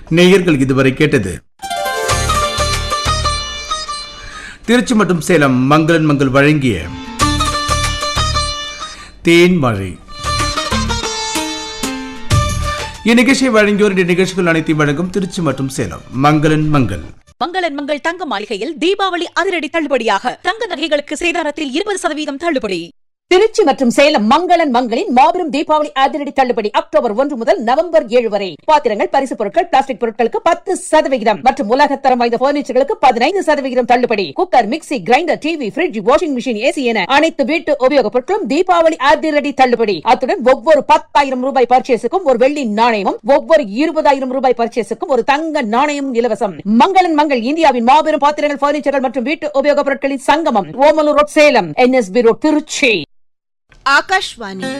நேயர்கள் இதுவரை கேட்டது திருச்சி மற்றும் சேலம் மங்களன் மங்கள் வழங்கிய தேன்மழை இந்நிகழ்ச்சியை வழங்கியோர் இந்த நிகழ்ச்சிகள் அனைத்தையும் வழங்கும் திருச்சி மற்றும் சேலம் மங்களன் மங்கள் மங்களன் மங்கள் தங்க மாளிகையில் தீபாவளி அதிரடி தள்ளுபடியாக தங்க நகைகளுக்கு சேதாரத்தில் இருபது சதவீதம் தள்ளுபடி திருச்சி மற்றும் சேலம் மங்களன் மங்களின் மாபெரும் தீபாவளி அதிரடி தள்ளுபடி அக்டோபர் ஒன்று முதல் நவம்பர் ஏழு வரை பாத்திரங்கள் பரிசு பொருட்கள் பிளாஸ்டிக் பொருட்களுக்கு பத்து சதவிகிதம் மற்றும் உலகத்தரம் வாய்ந்த பர்னிச்சர்களுக்கு பதினைந்து சதவிகிதம் தள்ளுபடி cooker mixie grinder TV fridge washing machine AC என அனைத்து வீட்டு உபயோகப் பொருட்களும் தீபாவளி அதிரடி தள்ளுபடி அத்துடன் ஒவ்வொரு பத்தாயிரம் ரூபாய் பர்ச்சேஸுக்கும் ஒரு வெள்ளி நாணயமும் ஒவ்வொரு இருபதாயிரம் ரூபாய் பர்ச்சேஸுக்கும் ஒரு தங்க நாணயமும் இலவசம் மங்களன் மங்கள் இந்தியாவின் மாபெரும் பாத்திரங்கள் பர்னிச்சர்கள் மற்றும் வீட்டு உபயோகப் பொருட்களின் சங்கமம் Omalur road Salem NSP road Tiruchi Akashvani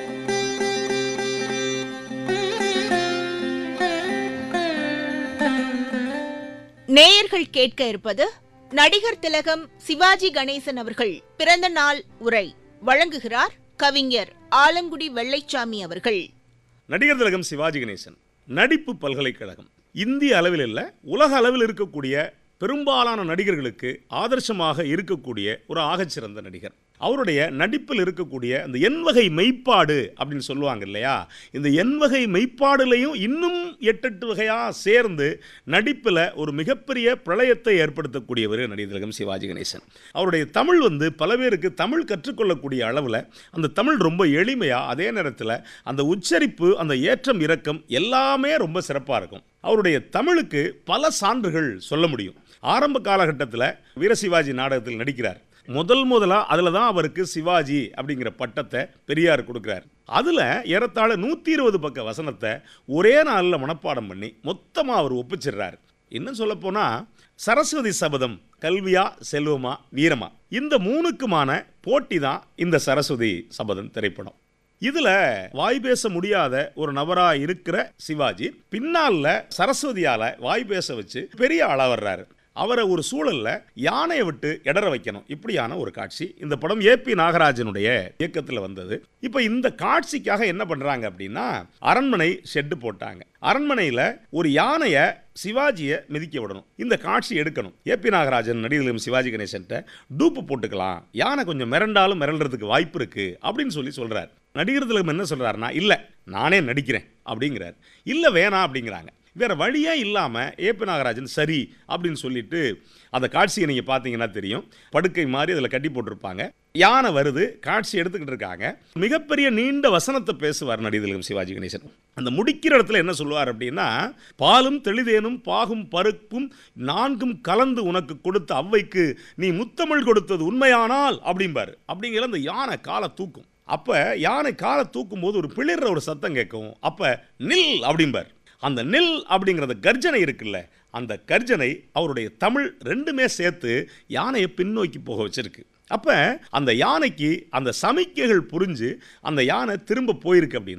நேயர்கள் கேட்க இருப்பது நடிகர் திலகம் சிவாஜி கணேசன் அவர்கள் பிறந்த நாள் உரை வழங்குகிறார் கவிஞர் ஆலங்குடி வெள்ளைச்சாமி அவர்கள் நடிகர் திலகம் சிவாஜி கணேசன் நடிப்பு பல்கலைக்கழகம் இந்திய அளவில் இல்ல உலக அளவில் இருக்கக்கூடிய பெரும்பாலான நடிகர்களுக்கு ஆதர்சமாக இருக்கக்கூடிய ஒரு ஆகச்சிறந்த நடிகர் அவருடைய நடிப்பில் இருக்கக்கூடிய அந்த எண்வகை மெய்ப்பாடு அப்படின்னு சொல்லுவாங்க இல்லையா இந்த எண்வகை மெய்ப்பாடுலையும் இன்னும் எட்டெட்டு வகையாக சேர்ந்து நடிப்பில் ஒரு மிகப்பெரிய பிரளயத்தை ஏற்படுத்தக்கூடியவர் நடிகர் திலகம் சிவாஜி கணேசன் அவருடைய தமிழ் வந்து பல பேருக்கு தமிழ் கற்றுக்கொள்ளக்கூடிய அளவில் அந்த தமிழ் ரொம்ப எளிமையாக அதே நேரத்தில் அந்த உச்சரிப்பு அந்த ஏற்றம் இறக்கம் எல்லாமே ரொம்ப சிறப்பாக இருக்கும் அவருடைய தமிழுக்கு பல சான்றுகள் சொல்ல முடியும் ஆரம்ப காலகட்டத்தில் வீரசிவாஜி நாடகத்தில் நடிக்கிறார் முதல் முதலா அதில் தான் அவருக்கு சிவாஜி அப்படிங்கிற பட்டத்தை பெரியார் கொடுக்குறார் அதில் ஏறத்தாழ நூற்றி இருபது பக்க வசனத்தை ஒரே நாளில் மனப்பாடம் பண்ணி மொத்தமாக அவர் ஒப்பிச்சிடுறாரு இன்னும் சொல்லப்போனால் சரஸ்வதி சபதம் கல்வியா செல்வமா வீரமா இந்த மூணுக்குமான போட்டி தான் இந்த சரஸ்வதி சபதம் திரைப்படம் இதுல வாய் பேச முடியாத ஒரு நபரா இருக்கிற சிவாஜி பின்னால சரஸ்வதியால வாய் பேச வச்சு பெரிய ஆளா வர்றாரு அவரை ஒரு சூழல்ல யானையை விட்டு இடற வைக்கணும் இப்படியான ஒரு காட்சி இந்த படம் ஏபி நாகராஜனுடைய இயக்கத்தில் வந்தது இப்போ இந்த காட்சிக்காக என்ன பண்றாங்க அப்படின்னா அரண்மனை ஷெட்டு போட்டாங்க அரண்மனையில் ஒரு யானையை சிவாஜியை மிதிக்க விடணும் இந்த காட்சி எடுக்கணும் ஏபி நாகராஜன் நடிகர்களும் சிவாஜி கணேசன்ட்ட டூப்பு போட்டுக்கலாம் யானை கொஞ்சம் மிரண்டாலும் மிரள்றதுக்கு வாய்ப்பு இருக்கு அப்படின்னு சொல்லி சொல்றாரு நடிகர் திலகம் என்ன சொல்றாருன்னா இல்லை நானே நடிக்கிறேன் அப்படிங்கிறார் இல்லை வேணாம் அப்படிங்கிறாங்க வேற வழியே இல்லாமல் ஏபி நாகராஜன் சரி அப்படின்னு சொல்லிட்டு அந்த காட்சியை நீங்கள் பார்த்தீங்கன்னா தெரியும் படுக்கை மாதிரி அதில் கட்டி போட்டிருப்பாங்க யானை வருது காட்சி எடுத்துக்கிட்டு இருக்காங்க மிகப்பெரிய நீண்ட வசனத்தை பேசுவார் நடிகர்களும் சிவாஜி கணேசன் அந்த முடிக்கிற இடத்துல என்ன சொல்லுவார் அப்படின்னா பாலும் தெளிதேனும் பாகும் பருப்பும் நான்கும் கலந்து உனக்கு கொடுத்த அவ்வைக்கு நீ முத்தமிழ் கொடுத்தது உண்மையானால் அப்படிம்பாரு அப்படிங்கிற அந்த யானை காலை தூக்கும் அப்போ யானை காலை தூக்கும் போது ஒரு பிளிர்ற ஒரு சத்தம் கேட்கும் அப்போ நில் அப்படிம்பார் அந்த நெல் அப்படிங்கிறத கர்ஜனை இருக்குல்ல அந்த கர்ஜனை அவருடைய தமிழ் ரெண்டுமே சேர்த்து யானையை பின்னோக்கி போக வச்சிருக்கு அப்போ அந்த யானைக்கு அந்த சமிக்கைகள் புரிஞ்சு அந்த யானை திரும்ப போயிருக்கு அப்படின்னா